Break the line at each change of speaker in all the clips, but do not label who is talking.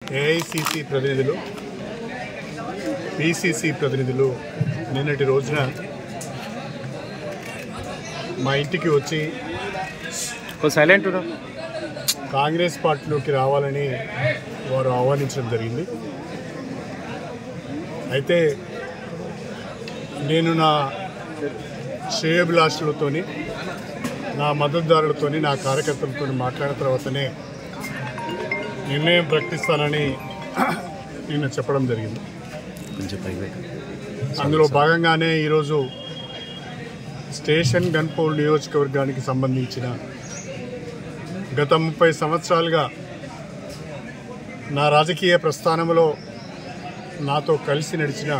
AICC ప్రతినిధులు PCC ప్రతినిధులు నిన్నటి రోజున మా ఇంటికి వచ్చి
సైలెంట్
కాంగ్రెస్ పార్టీలోకి రావాలని వారు ఆహ్వానించడం జరిగింది అయితే నేను నా శ్రేయభిలాషులతోని నా మద్దతుదారులతోని నా కార్యకర్తలతో మాట్లాడిన తర్వాతనే నిర్ణయం ప్రకటిస్తానని నిన్న చెప్పడం జరిగింది
కొంచెం పైకి
అందులో భాగంగానే ఈరోజు స్టేషన్ గన్పౌల్ నియోజకవర్గానికి సంబంధించిన గత ముప్పై సంవత్సరాలుగా నా రాజకీయ ప్రస్థానంలో నాతో కలిసి నడిచిన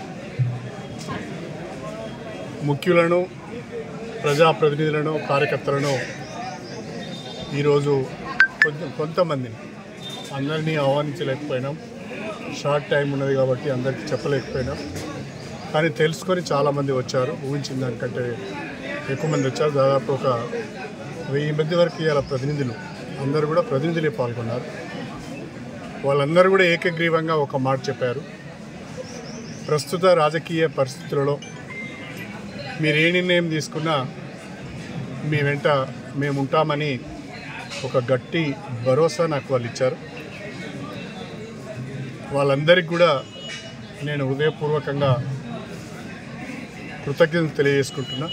ముఖ్యులను ప్రజాప్రతినిధులను కార్యకర్తలను ఈరోజు కొంచెం కొంతమందిని అందరినీ ఆహ్వానించలేకపోయినాం షార్ట్ టైం ఉన్నది కాబట్టి అందరికీ చెప్పలేకపోయినాం కానీ తెలుసుకొని చాలామంది వచ్చారు ఊహించిన దానికంటే ఎక్కువ మంది వచ్చారు దాదాపు ఒక వెయ్యి మంది వరకు ఇలా ప్రతినిధులు అందరూ కూడా ప్రతినిధులే పాల్గొన్నారు వాళ్ళందరూ కూడా ఏకగ్రీవంగా ఒక మాట చెప్పారు ప్రస్తుత రాజకీయ పరిస్థితులలో మీరు ఏ నిర్ణయం తీసుకున్నా మీ వెంట మేము ఉంటామని ఒక గట్టి భరోసా నాకు వాళ్ళు ఇచ్చారు వాళ్ళందరికీ కూడా నేను హృదయపూర్వకంగా కృతజ్ఞతలు తెలియజేసుకుంటున్నా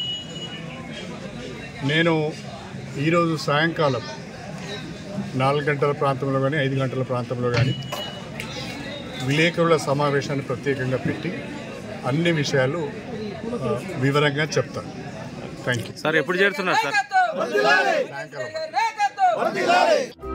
నేను ఈరోజు సాయంకాలం నాలుగు గంటల ప్రాంతంలో కానీ ఐదు గంటల ప్రాంతంలో కానీ విలేకరుల సమావేశాన్ని ప్రత్యేకంగా పెట్టి అన్ని విషయాలు ఆ, వివరంగా చెప్తాను థ్యాంక్ యూ
సార్ ఎప్పుడు చేరుతున్నారు సార్
సాయంకాలం